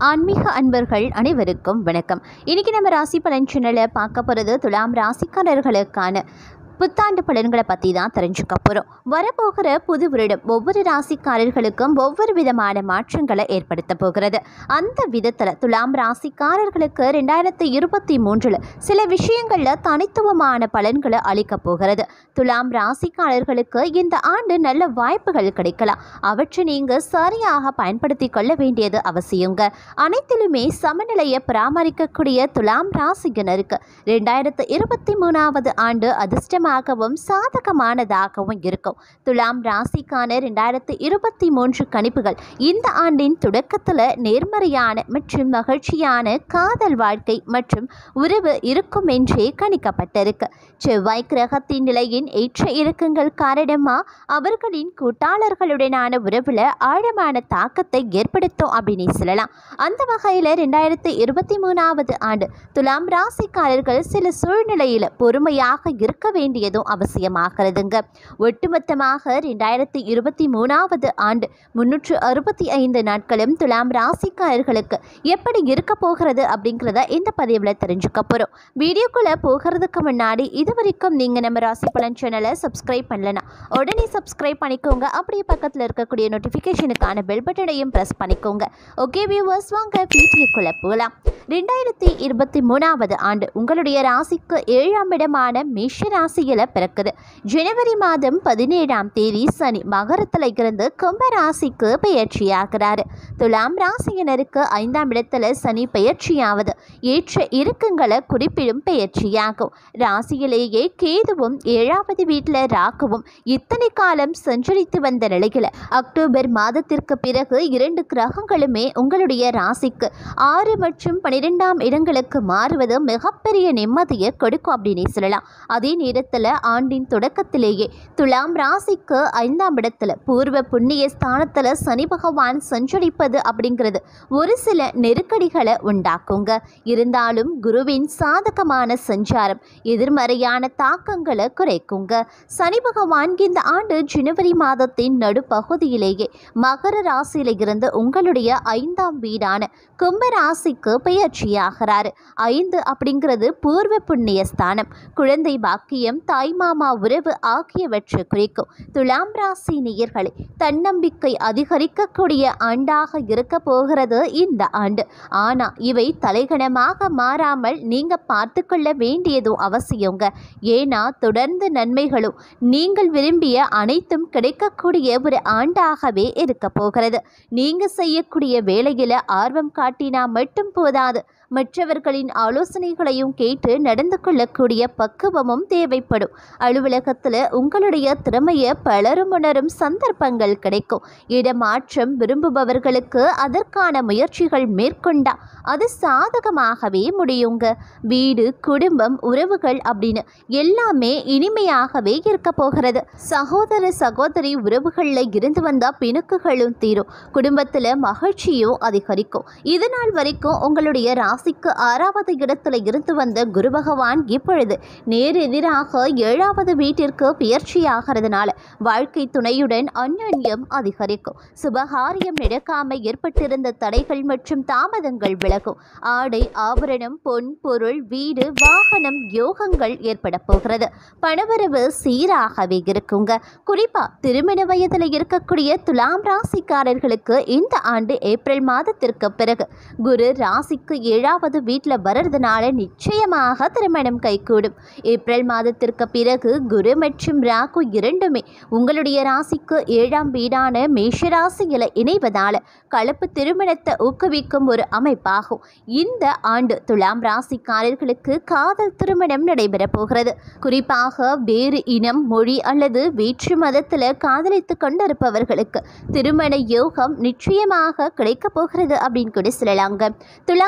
ஆன்மீக அன்பர்கள் அனைவருக்கும் வணக்கம் இன்னைக்கு நம்ம ராசி பலன் சேனலை பார்க்க போகிறது துலாம் ராசிக்காரர்களுக்கான புத்தாண்டு பலன்களை பற்றி தான் தெரிஞ்சுக்க போகிறோம் வரப்போகிற புது வருடம் ஒவ்வொரு ராசிக்காரர்களுக்கும் ஒவ்வொரு விதமான மாற்றங்களை ஏற்படுத்த போகிறது அந்த விதத்தில் துலாம் ராசிக்காரர்களுக்கு ரெண்டாயிரத்தி இருபத்தி மூன்றில் சில விஷயங்களில் தனித்துவமான பலன்களை அளிக்க போகிறது துலாம் ராசிக்காரர்களுக்கு இந்த ஆண்டு நல்ல வாய்ப்புகள் கிடைக்கலாம் அவற்றை நீங்கள் சரியாக பயன்படுத்தி கொள்ள வேண்டியது அவசியங்க அனைத்திலுமே சமநிலையை பராமரிக்கக்கூடிய துலாம் ராசியினருக்கு ரெண்டாயிரத்து இருபத்தி மூணாவது ஆண்டு அதிர்ஷ்டமாகவும் சாதகமானதாகவும் இருக்கும் துலாம் ராசிக்கான ரெண்டாயிரத்து இருபத்தி மூன்று கணிப்புகள் இந்த ஆண்டின் தொடக்கத்தில் நேர்மறையான மற்றும் மகிழ்ச்சியான காதல் வாழ்க்கை மற்றும் உறவு இருக்கும் என்றே கணிக்கப்பட்டிருக்கு செவ்வாய் கிரகத்தின் நிலையின் ஏற்ற இறக்கங்கள் காரணமா அவர்களின் கூட்டாளர்களுடனான உறவுல ஆழமான தாக்கத்தை ஏற்படுத்தும் அப்படின்னு சொல்லலாம் அந்த வகையில் ரெண்டாயிரத்தி இருபத்தி மூணாவது ஆண்டு துலாம் ராசிக்காரர்கள் சில சூழ்நிலையில் பொறுமையாக இருக்க வேண்டியதும் அவசியமாகிறதுங்க ஒட்டுமொத்தமாக ரெண்டாயிரத்தி இருபத்தி மூணாவது ஆண்டு முன்னூற்று அறுபத்தி ஐந்து நாட்களும் துலாம் ராசிக்காரர்களுக்கு எப்படி இருக்க போகிறது அப்படிங்கிறத இந்த பதிவில் தெரிஞ்சுக்க போகிறோம் வீடியோக்குள்ளே போகிறதுக்கு முன்னாடி இது வரைக்கும் நீங்கள் நம்ம ராசி பலன் சேனலை சப்ஸ்கிரைப் பண்ணலனா உடனே சப்ஸ்கிரைப் பண்ணிக்கோங்க அப்படியே பக்கத்தில் இருக்கக்கூடிய நோட்டிஃபிகேஷனுக்கான பெல் பட்டனையும் ப்ரெஸ் பண்ணிக்கோங்க ஓகே வியூவர்ஸ் வாங்க வீடியோக்குள்ளே போகலாம் ரெண்டாயிரத்தி இருபத்தி மூணாவது ஆண்டு உங்களுடைய ராசிக்கு ஏழாம் இடமான மேஷ ராசியில் பிறக்குது ஜனவரி மாதம் பதினேழாம் தேதி சனி மகரத்தில் இருந்து கும்ப ராசிக்கு பெயர்ச்சியாகிறாரு துலாம் ராசியினருக்கு ஐந்தாம் இடத்துல சனி பெயர்ச்சியாவது ஏற்ற இறுக்கங்களை குறிப்பிடும் பெயர்ச்சியாகும் ராசியிலேயே கேதுவும் ஏழாவது வீட்டில் ராகுவும் இத்தனை காலம் சஞ்சரித்து வந்த நிலையில் அக்டோபர் மாதத்திற்கு பிறகு இரண்டு கிரகங்களுமே உங்களுடைய ராசிக்கு ஆறு மற்றும் பன்னிரெண்டாம் இடங்களுக்கு மாறுவது மிகப்பெரிய நிம்மதியை கொடுக்கும் அப்படின்னு சொல்லலாம் அதே நேரத்தில் ஆண்டின் தொடக்கத்திலேயே துலாம் ராசிக்கு ஐந்தாம் இடத்துல பூர்வ புண்ணிய ஸ்தானத்தில் சனி பகவான் சஞ்சரிப்பது அப்படிங்கிறது ஒரு சில நெருக்கடிகளை உண்டாக்குங்க இருந்தாலும் குருவின் சாதகமான சஞ்சாரம் எதிர்மறையான தாக்கங்களை குறைக்குங்க சனி பகவான் இந்த ஆண்டு ஜனவரி மாதத்தின் நடுப்பகுதியிலேயே மகர ராசியில இருந்து உங்களுடைய ஐந்தாம் வீடான கும்ப ராசிக்கு பெயர்ச்சியாகிறாரு ஐந்து அப்படிங்கிறது பூர்வ புண்ணிய ஸ்தானம் குழந்தை பாக்கியம் தாய்மாமா உறவு ஆகியவற்றை குறிக்கும் துலாம் ராசி நேயர்களை தன்னம்பிக்கை அதிகரிக்கக்கூடிய ஆண்டாக இருக்க போகிறது இந்த ஆண்டு ஆனா இவை தலைகணமாக மாறாமல் நீங்க பார்த்து கொள்ள வேண்டியதும் அவசியங்க ஏன்னா தொடர்ந்து நன்மைகளும் நீங்கள் விரும்பிய அனைத்தும் கிடைக்கக்கூடிய ஒரு ஆண்டாகவே இருக்க போகிறது நீங்க செய்யக்கூடிய வேலையில ஆர்வம் காட்டினா மட்டும் போதாது மற்றவர்களின் ஆலோசனைகளையும் கேட்டு நடந்து கொள்ளக்கூடிய பக்குவமும் தேவைப்படும் அலுவலகத்தில் உங்களுடைய திறமையை பலரும் உணரும் சந்தர்ப்பங்கள் கிடைக்கும் இடமாற்றம் விரும்புபவர்களுக்கு அதற்கான முயற்சிகள் மேற்கொண்டா அது சாதகமாகவே முடியுங்க வீடு குடும்பம் உறவுகள் அப்படின்னு எல்லாமே இனிமையாகவே இருக்க போகிறது சகோதர சகோதரி உறவுகளில் இருந்து வந்த பிணுக்குகளும் தீரும் குடும்பத்தில் மகிழ்ச்சியும் அதிகரிக்கும் இது நாள் வரைக்கும் உங்களுடைய ராசிக்கு ஆறாவது இடத்துல இருந்து வந்த குரு பகவான் இப்பொழுது நேர் எதிராக ஏழாவது வீட்டிற்கு பெயர்ச்சியாகிறதுனால வாழ்க்கை துணையுடன் அந்யோன்யம் அதிகரிக்கும் சுபகாரியம் நடக்காம ஏற்பட்டிருந்த தடைகள் மற்றும் தாமதங்கள் விலகும் ஆடை ஆபரணம் பொன் பொருள் வீடு வாகனம் யோகங்கள் ஏற்பட போகிறது பணவரவு சீராகவே இருக்குங்க குறிப்பா திருமண வயதில் இருக்கக்கூடிய துலாம் ராசிக்காரர்களுக்கு இந்த ஆண்டு ஏப்ரல் மாதத்திற்கு பிறகு குரு ராசிக்கு ஏழாவது வீட்டில் வர்றதுனால நிச்சயமாக திருமணம் கைகூடும் ஏப்ரல் மாதத்திற்கு பிறகு குரு மற்றும் ராகு இரண்டுமே உங்களுடைய ராசிக்கு ஏழாம் வீடான மேஷ ராசியில் இணைவதால கலப்பு திருமணத்தை ஊக்குவிக்கும் ஒரு அமைப்பாகும் இந்த ஆண்டு துலாம் ராசிக்காரர்களுக்கு காதல் திருமணம் நடைபெறப் போகிறது குறிப்பாக வேறு இனம் மொழி அல்லது வேற்று மதத்தில் காதலித்து கொண்டிருப்பவர்களுக்கு திருமண யோகம் நிச்சயமாக கிடைக்கப் போகிறது அப்படின்னு கூட சொல்லலாங்க துலாம் ராசி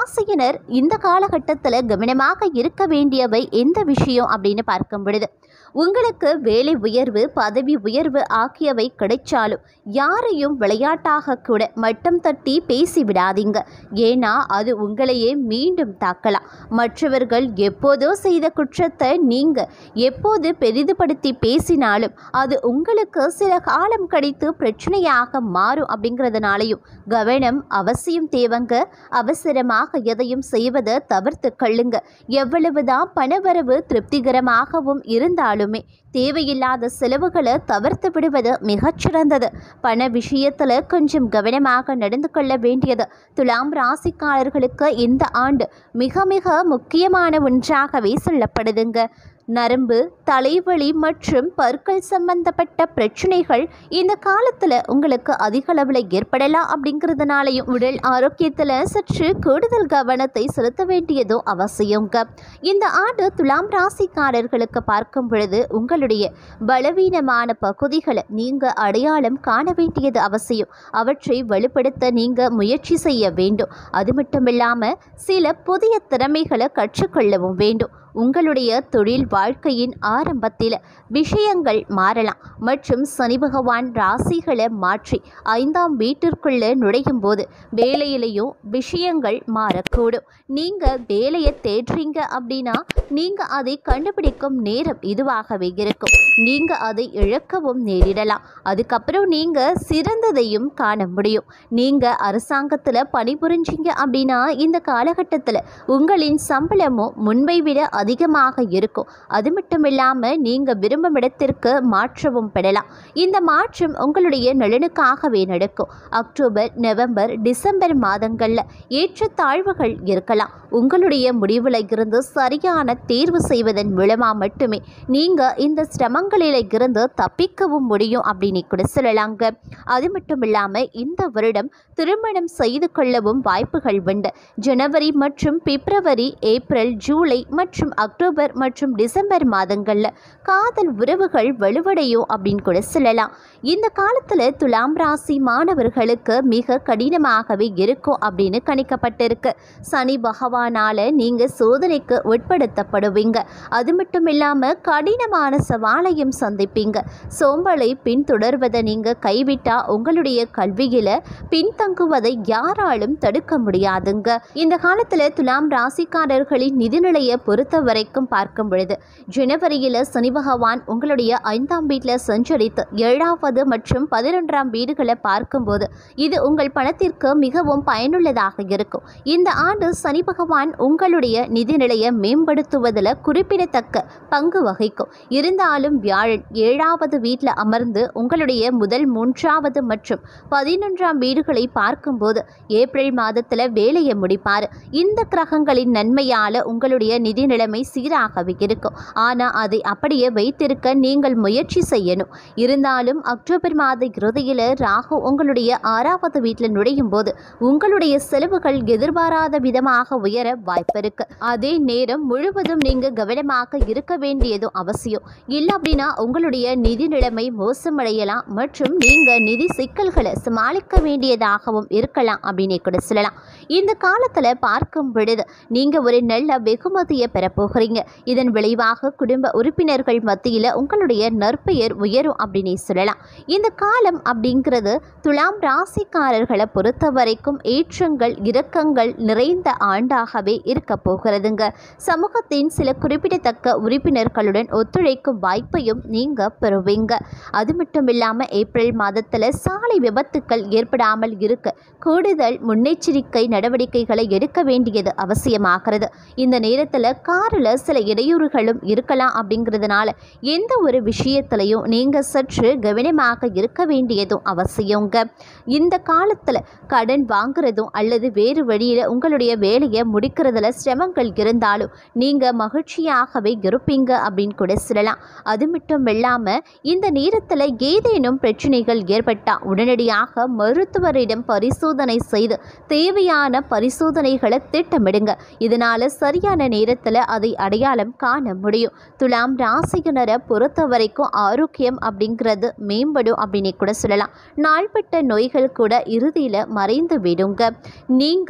ராசியினர் இந்த காலகட்டத்தில் கவனமாக இருக்க வேண்டியவை எந்த விஷயம் அப்படின்னு பார்க்கும் பொழுது உங்களுக்கு வேலை உயர்வு பதவி உயர்வு ஆகியவை கிடைச்சாலும் யாரையும் விளையாட்டாக கூட மட்டம் தட்டி பேசி விடாதீங்க ஏன்னா அது உங்களையே மீண்டும் தாக்கலாம் மற்றவர்கள் எப்போதோ செய்த குற்றத்தை நீங்க எப்போது பெரிதுபடுத்தி பேசினாலும் அது உங்களுக்கு சில காலம் கழித்து பிரச்சனையாக மாறும் அப்படிங்கிறதுனாலையும் கவனம் அவசியம் தேவைங்க அவசரமாக எதையும் செய்வதை தவிர்த்து கொள்ளுங்க எவ்வளவுதான் பணவரவு திருப்திகரமாகவும் இருந்தாலுமே தேவையில்லாத செலவுகளை தவிர்த்து விடுவது மிகச்சிறந்தது பண விஷயத்தில் கொஞ்சம் கவனமாக நடந்து கொள்ள வேண்டியது துலாம் ராசிக்காரர்களுக்கு இந்த ஆண்டு மிக மிக முக்கியமான ஒன்றாகவே சொல்லப்படுதுங்க நரம்பு தலைவலி மற்றும் பற்கள் சம்பந்தப்பட்ட பிரச்சனைகள் இந்த காலத்தில் உங்களுக்கு அதிக அளவில் ஏற்படலாம் அப்படிங்கிறதுனாலையும் உடல் ஆரோக்கியத்தில் சற்று கூடுதல் கவனத்தை செலுத்த வேண்டியதும் அவசியங்க இந்த ஆண்டு துலாம் ராசிக்காரர்களுக்கு பார்க்கும் பொழுது உங்களுடைய பலவீனமான பகுதிகளை நீங்கள் அடையாளம் காண வேண்டியது அவசியம் அவற்றை வலுப்படுத்த நீங்கள் முயற்சி செய்ய வேண்டும் அது மட்டும் இல்லாமல் சில புதிய திறமைகளை கற்றுக்கொள்ளவும் வேண்டும் உங்களுடைய தொழில் வாழ்க்கையின் ஆரம்பத்தில் விஷயங்கள் மாறலாம் மற்றும் சனி பகவான் ராசிகளை மாற்றி ஐந்தாம் வீட்டிற்குள்ளே நுழையும் போது வேலையிலையும் விஷயங்கள் மாறக்கூடும் நீங்கள் வேலையை தேடுறீங்க அப்படின்னா நீங்கள் அதை கண்டுபிடிக்கும் நேரம் இதுவாகவே இருக்கும் நீங்கள் அதை இழக்கவும் நேரிடலாம் அதுக்கப்புறம் நீங்கள் சிறந்ததையும் காண முடியும் நீங்கள் அரசாங்கத்தில் பணிபுரிஞ்சீங்க அப்படின்னா இந்த காலகட்டத்தில் உங்களின் சம்பளமும் முன்பை விட அதிகமாக இருக்கும் அது மட்டும் இல்லாமல் நீங்கள் விரும்பும் இடத்திற்கு மாற்றவும் பெறலாம் இந்த மாற்றம் உங்களுடைய நலனுக்காகவே நடக்கும் அக்டோபர் நவம்பர் டிசம்பர் மாதங்களில் ஏற்றத்தாழ்வுகள் இருக்கலாம் உங்களுடைய முடிவில் இருந்து சரியான தேர்வு செய்வதன் மூலமாக மட்டுமே நீங்கள் இந்த சிரமங்களில் இருந்து தப்பிக்கவும் முடியும் அப்படின்னு கூட சொல்லலாங்க அது மட்டும் இல்லாமல் இந்த வருடம் திருமணம் செய்து கொள்ளவும் வாய்ப்புகள் உண்டு ஜனவரி மற்றும் பிப்ரவரி ஏப்ரல் ஜூலை மற்றும் அக்டோபர் மற்றும் டிசம்பர் மாதங்களில் காதல் உறவுகள் வலுவடையும் அப்படின்னு கூட சொல்லலாம் இந்த காலத்தில் துலாம் ராசி மாணவர்களுக்கு மிக கடினமாகவே இருக்கும் அப்படின்னு கணிக்கப்பட்டிருக்கு சனி பகவானால் நீங்கள் சோதனைக்கு உட்படுத்தப்படுவீங்க அது மட்டும் இல்லாமல் கடினமான சவாலையும் சந்திப்பீங்க சோம்பலை பின்தொடர்வதை நீங்கள் கைவிட்டால் உங்களுடைய கல்வியில் பின்தங்குவதை யாராலும் தடுக்க முடியாதுங்க இந்த காலத்தில் துலாம் ராசிக்காரர்களின் நிதிநிலையை பொறுத்த வரைக்கும் பார்க்கும் பொழுது ஜனவரியில் சனி பகவான் உங்களுடைய ஐந்தாம் வீட்டில் சஞ்சரித்து ஏழாவது மற்றும் பதினொன்றாம் வீடுகளை பார்க்கும்போது இது உங்கள் பணத்திற்கு மிகவும் பயனுள்ளதாக இருக்கும் இந்த ஆண்டு சனி பகவான் உங்களுடைய நிதிநிலையை மேம்படுத்துவதில் குறிப்பிடத்தக்க பங்கு வகிக்கும் இருந்தாலும் வியாழன் ஏழாவது வீட்டில் அமர்ந்து உங்களுடைய முதல் மூன்றாவது மற்றும் பதினொன்றாம் வீடுகளை பார்க்கும்போது ஏப்ரல் மாதத்தில் வேலையை முடிப்பார் இந்த கிரகங்களின் நன்மையால் உங்களுடைய நிதி நிலைமை சீராகவே இருக்கும் ஆனால் அதை அப்படியே வைத்திருக்க நீங்கள் முயற்சி செய்யணும் இருந்தாலும் அக்டோபர் மாத இறுதியில் ராகு உங்களுடைய ஆறாவது வீட்டில் நுழையும் போது உங்களுடைய செலவுகள் எதிர்பாராத விதமாக உயர வாய்ப்பு இருக்கு அதே நேரம் முழுவதும் நீங்க கவனமாக இருக்க வேண்டியதும் அவசியம் இல்லை அப்படின்னா உங்களுடைய நிதி நிலைமை மோசமடையலாம் மற்றும் நீங்க நிதி சிக்கல்களை சமாளிக்க வேண்டியதாகவும் இருக்கலாம் அப்படின்னு கூட சொல்லலாம் இந்த காலத்துல பார்க்கும் பொழுது நீங்க ஒரு நல்ல வெகுமதியை பெறப் போகிறீங்க இதன் விளைவாக குடும்ப உறுப்பினர்கள் மத்தியில் உங்களுடைய நற்பெயர் உயரும் அப்படின்னு சொல்லலாம் இந்த காலம் அப்படிங்கிறது துலாம் ராசிக்காரர்களை பொறுத்த வரைக்கும் ஏற்றங்கள் இரக்கங்கள் நிறைந்த ஆண்டாகவே இருக்க போகிறதுங்க சமூகத்தின் சில குறிப்பிடத்தக்க உறுப்பினர்களுடன் ஒத்துழைக்கும் வாய்ப்பையும் நீங்க பெறுவீங்க அது மட்டும் இல்லாமல் ஏப்ரல் மாதத்தில் சாலை விபத்துக்கள் ஏற்படாமல் இருக்க கூடுதல் முன்னெச்சரிக்கை நடவடிக்கைகளை எடுக்க வேண்டியது அவசியமாகிறது இந்த நேரத்தில் காரில் சில இடையூறுகளும் இருக்கலாம் அப்படிங்கிறதுனால எந்த ஒரு விஷயத்திலையும் நீங்கள் சற்று கவனமாக இருக்க வேண்டியதும் அவசியங்க இந்த காலத்தில் கடன் வாங்குறதும் அல்லது வேறு வழியில் உங்களுடைய வேலையை முடிக்கிறதுல சிரமங்கள் இருந்தாலும் நீங்கள் மகிழ்ச்சியாகவே இருப்பீங்க அப்படின்னு கூட சொல்லலாம் அது மட்டும் இல்லாமல் இந்த நேரத்தில் ஏதேனும் பிரச்சனைகள் ஏற்பட்டால் உடனடியாக மருத்துவரிடம் பரிசோதனை செய்து தேவையான பரிசோதனைகளை திட்டமிடுங்க இதனால் சரியான நேரத்தில் அதை அடையாளம் காண முடியும் துலாம் ராசியினரை பொறுத்த வரைக்கும் ஆரோக்கியம் அப்படிங்கிறது மேம்படும் அப்படின்னு கூட சொல்லலாம் நாள்பட்ட நோய்கள் கூட இறுதியில் மறைந்து விடுங்க நீங்கள்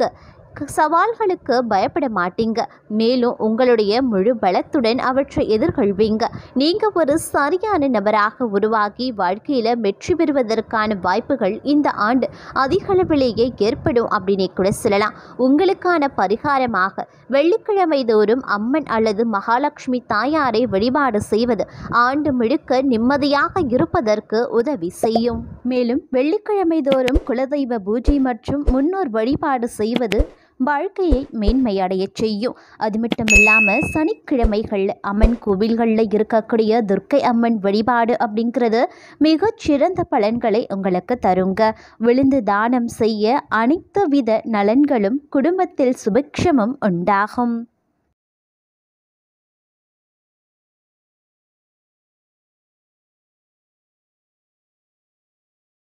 க- சவால்களுக்கு பயப்பட மாட்டீங்க மேலும் உங்களுடைய முழு பலத்துடன் அவற்றை எதிர்கொள்வீங்க நீங்கள் ஒரு சரியான நபராக உருவாகி வாழ்க்கையில் வெற்றி பெறுவதற்கான வாய்ப்புகள் இந்த ஆண்டு அதிகளவிலேயே ஏற்படும் அப்படின்னே கூட சொல்லலாம் உங்களுக்கான பரிகாரமாக வெள்ளிக்கிழமை தோறும் அம்மன் அல்லது மகாலட்சுமி தாயாரை வழிபாடு செய்வது ஆண்டு முழுக்க நிம்மதியாக இருப்பதற்கு உதவி செய்யும் மேலும் வெள்ளிக்கிழமை தோறும் குலதெய்வ பூஜை மற்றும் முன்னோர் வழிபாடு செய்வது வாழ்க்கையை மேன்மையடையச் செய்யும் அது மட்டும் இல்லாமல் சனிக்கிழமைகளில் அம்மன் கோவில்களில் இருக்கக்கூடிய துர்க்கை அம்மன் வழிபாடு அப்படிங்கிறது மிகச் சிறந்த பலன்களை உங்களுக்கு தருங்க விழுந்து தானம் செய்ய அனைத்து வித நலன்களும் குடும்பத்தில் சுபிக்ஷமும் உண்டாகும்